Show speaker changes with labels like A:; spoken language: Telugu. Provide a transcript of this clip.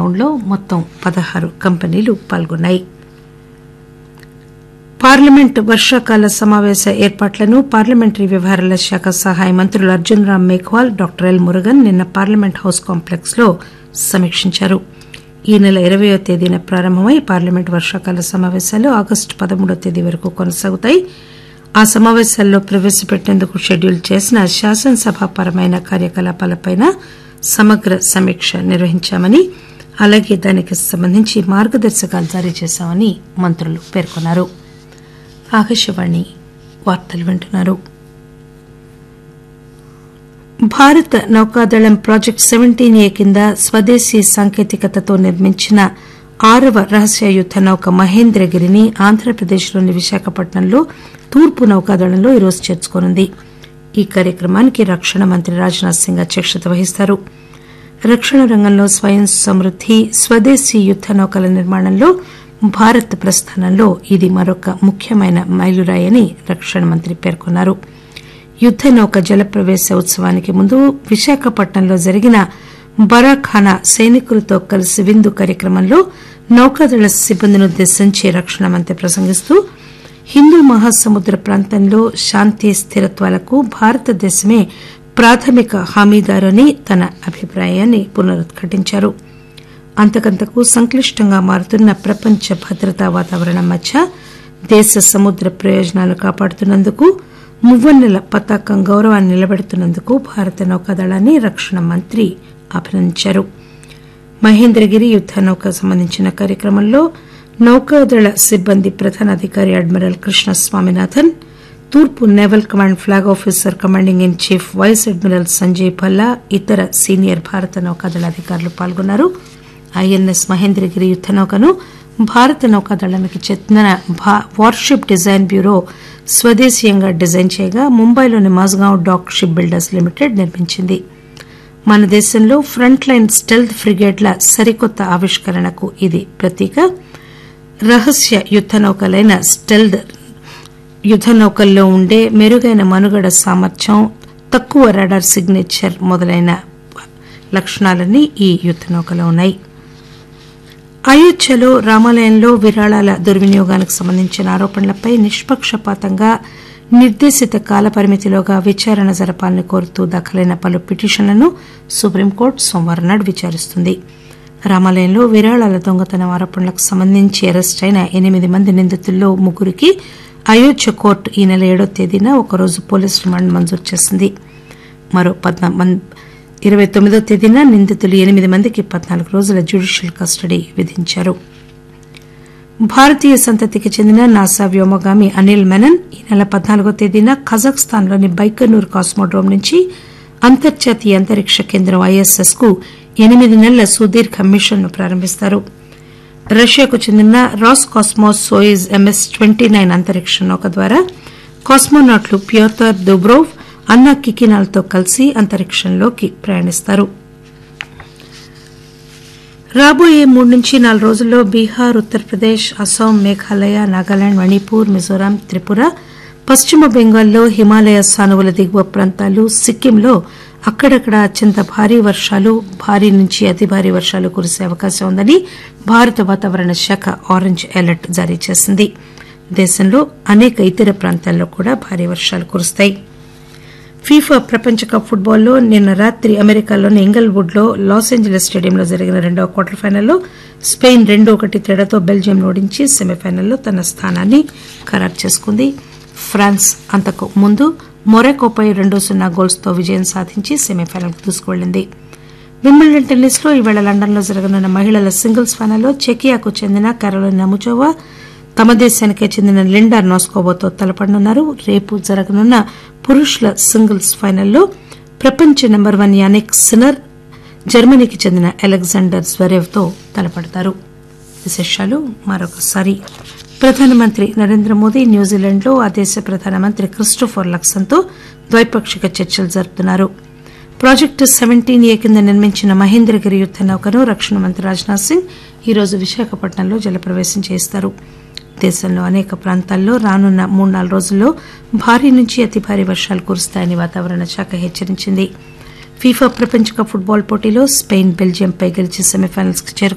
A: రౌండ్లో మొత్తం పదహారు కంపెనీలు పాల్గొన్నాయి పార్లమెంట్ వర్షాకాల సమావేశ ఏర్పాట్లను పార్లమెంటరీ వ్యవహారాల శాఖ సహాయ మంత్రులు అర్జున్ రామ్ మేఘ్వాల్ డాక్టర్ ఎల్ మురుగన్ నిన్న పార్లమెంట్ హౌస్ కాంప్లెక్స్ లో సమీక్షించారు ఈ నెల ఇరవయో తేదీన ప్రారంభమై పార్లమెంట్ వర్షాకాల సమావేశాలు ఆగస్టు పదమూడో తేదీ వరకు కొనసాగుతాయి ఆ సమావేశాల్లో ప్రవేశపెట్టేందుకు షెడ్యూల్ చేసిన శాసనసభాపరమైన కార్యకలాపాలపై సమగ్ర సమీక్ష నిర్వహించామని అలాగే దానికి సంబంధించి మార్గదర్శకాలు జారీ చేశామని మంత్రులు పేర్కొన్నారు ఆకాశవాణి వార్తలు వింటున్నారు భారత నౌకాదళం ప్రాజెక్టు సెవెంటీన్ ఏ కింద స్వదేశీ సాంకేతికతతో నిర్మించిన ఆరవ రహస్య యుద్ద నౌక మహేంద్రగిరిని ఆంధ్రప్రదేశ్లోని విశాఖపట్నంలో తూర్పు నౌకాదళంలో ఈరోజు చేర్చుకోనుంది ఈ కార్యక్రమానికి రక్షణ మంత్రి రాజ్నాథ్ సింగ్ అధ్యక్షత వహిస్తారు రక్షణ రంగంలో స్వయం సమృద్ది స్వదేశీ యుద్ద నౌకల నిర్మాణంలో భారత్ ప్రస్థానంలో ఇది మరొక ముఖ్యమైన మైలురాయని రక్షణ మంత్రి పేర్కొన్నారు యుద్ద నౌక జలప్రవేశ ఉత్సవానికి ముందు విశాఖపట్నంలో జరిగిన బరాఖానా సైనికులతో కలిసి విందు కార్యక్రమంలో నౌకాదళ సిబ్బందిని ఉద్దేశించి రక్షణ మంత్రి ప్రసంగిస్తూ హిందూ మహాసముద్ర ప్రాంతంలో శాంతి స్థిరత్వాలకు భారతదేశమే ప్రాథమిక హామీదారు అని తన అభిప్రాయాన్ని పునరుద్ఘాటించారు అంతకంతకు సంక్లిష్టంగా మారుతున్న ప్రపంచ భద్రతా వాతావరణం మధ్య దేశ సముద్ర ప్రయోజనాలు కాపాడుతున్నందుకు మువ్వన్నెల పతాకం గౌరవాన్ని నిలబెడుతున్నందుకు భారత నౌకాదళాన్ని రక్షణ మంత్రి అభినందించారు మహేంద్రగిరి యుద్ద నౌక సంబంధించిన కార్యక్రమంలో నౌకాదళ సిబ్బంది ప్రధాన అధికారి అడ్మిరల్ కృష్ణ స్వామినాథన్ తూర్పు naval command flag officer commanding in chief vice admiral Sanjay Bhalla ఇతర సీనియర్ భారత నౌకాదళ అధికారులు పాల్గొన్నారు ఐఎన్ఎస్ మహేంద్రగిరి యుద్ద నౌకను భారత నౌకాదళానికి చెందిన వార్షిప్ డిజైన్ బ్యూరో స్వదేశీయంగా డిజైన్ చేయగా ముంబైలోని Mazagon dock shipbuilders limited నిర్మించింది మన దేశంలో ఫ్రంట్ లైన్ స్టెల్త్ ఫ్రిగేట్ల సరికొత్త ఆవిష్కరణకు ఇది ప్రతీక రహస్య యుద్ద నౌకలైన స్టెల్త్ యుద్ద నౌకల్లో ఉండే మెరుగైన మనుగడ సామర్థ్యం తక్కువ రాడార్ సిగ్నేచర్ మొదలైన లక్షణాలన్నీ ఈ యుద్ద నౌకలో ఉన్నాయి అయోధ్యలో రామాలయంలో విరాళాల దుర్వినియోగానికి సంబంధించిన ఆరోపణలపై నిష్పక్షపాతంగా నిర్దేశిత కాలపరిమితిలోగా విచారణ జరపాలని కోరుతూ దాఖలైన పలు పిటిషన్లను సుప్రీంకోర్టు సోమవారం నాడు విచారిస్తుంది రామాలయంలో విరాళాల దొంగతనం ఆరోపణలకు సంబంధించి అరెస్ట్ అయిన ఎనిమిది మంది నిందితుల్లో ముగ్గురికి అయోధ్య కోర్టు ఈ నెల ఏడో తేదీన ఒకరోజు పోలీస్ రిమాండ్ మంజూరు చేసింది మరో ఇరవై తొమ్మిదో తేదీన నిందితులు ఎనిమిది మందికి పద్నాలుగు రోజుల జ్యుడిషియల్ కస్టడీ విధించారు భారతీయ సంతతికి చెందిన నాసా వ్యోమగామి అనిల్ మెనన్ ఈ నెల పద్నాలుగో తేదీన కజాఖ్స్తాన్లోని బైకనూర్ కాస్మోడ్రోమ్ నుంచి అంతర్జాతీయ అంతరిక్ష కేంద్రం ఐఎస్ఎస్ కు ఎనిమిది నెలల సుదీర్ఘ మిషన్ ను ప్రారంభిస్తారు రష్యాకు చెందిన Roscosmos Soyuz MS twenty nine అంతరిక్ష నౌక ద్వారా కాస్మోనాట్లు ప్యోతర్ దుబ్రోవ్ అన్నా కికినాల్తో కలిసి అంతరిక్షంలోకి ప్రయాణిస్తారు రాబోయే మూడు నుంచి నాలుగు రోజుల్లో బీహార్ ఉత్తరప్రదేశ్ అస్సాం మేఘాలయ నాగాలాండ్ మణిపూర్ మిజోరాం త్రిపుర పశ్చిమ బెంగాల్లో హిమాలయ సానువుల దిగువ ప్రాంతాలు సిక్కింలో అక్కడక్కడ అత్యంత భారీ వర్షాలు భారీ నుంచి అతి భారీ వర్షాలు కురిసే అవకాశం ఉందని భారత వాతావరణ శాఖ ఆరెంజ్ అలర్ట్ జారీ చేసింది దేశంలో అనేక ఇతర ప్రాంతాల్లో కూడా భారీ వర్షాలు కురుస్తాయి ఫీఫా ప్రపంచ కప్ ఫుట్బాల్లో నిన్న రాత్రి అమెరికాలోని ఇంగల్వుడ్ లో లాస్ ఏంజలీస్ స్టేడియంలో జరిగిన రెండవ క్వార్టర్ ఫైనల్లో స్పెయిన్ రెండు ఒకటి తేడాతో బెల్జియం ఓడించి సెమీఫైనల్లో తన స్థానాన్ని ఖరారు చేసుకుంది ఫ్రాన్స్ అంతకు ముందు మొరాకోపై రెండు సున్నా గోల్స్ తో విజయం సాధించి సెమీఫైనల్ కు దూసుకువెళ్లింది వింబుల్డన్ టెన్నిస్ లో ఈవేళ లండన్ లో జరగనున్న మహిళల సింగిల్స్ ఫైనల్లో చెకియాకు చెందిన కరోలినా ముచోవా తమ దేశానికే చెందిన లిండా నోస్కోవోతో తలపడనున్నారు రేపు జరగనున్న పురుషుల సింగిల్స్ ఫైనల్లో ప్రపంచ నెంబర్ వన్ యానిక్ సినర్ జర్మనీకి చెందిన అలెగ్జాండర్ స్వరేవ్ తో తలపడతారు విశేషాలు మరొకసారి ప్రధానమంత్రి నరేంద్ర మోదీ న్యూజిలాండ్ లో ఆ దేశ ప్రధానమంత్రి క్రిస్టోఫర్ లక్సన్ తో ద్వైపాక్షిక చర్చలు జరుపుతున్నారు ప్రాజెక్టు సెవెంటీన్ ఏ కింద నిర్మించిన మహేంద్రగిరి యుద్ద నౌకను రక్షణ మంత్రి రాజ్నాథ్ సింగ్ ఈరోజు విశాఖపట్నంలో జలప్రవేశం చేస్తారు దేశంలో అనేక ప్రాంతాల్లో రానున్న మూడు నాలుగు రోజుల్లో భారీ నుంచి అతి భారీ వర్షాలు కురుస్తాయని వాతావరణ శాఖ హెచ్చరించింది ఫీఫా ప్రపంచ కప్ ఫుట్బాల్ పోటీలో స్పెయిన్ బెల్జియంపై గెలిచి సెమీఫైనల్స్ కు చేరుకుంది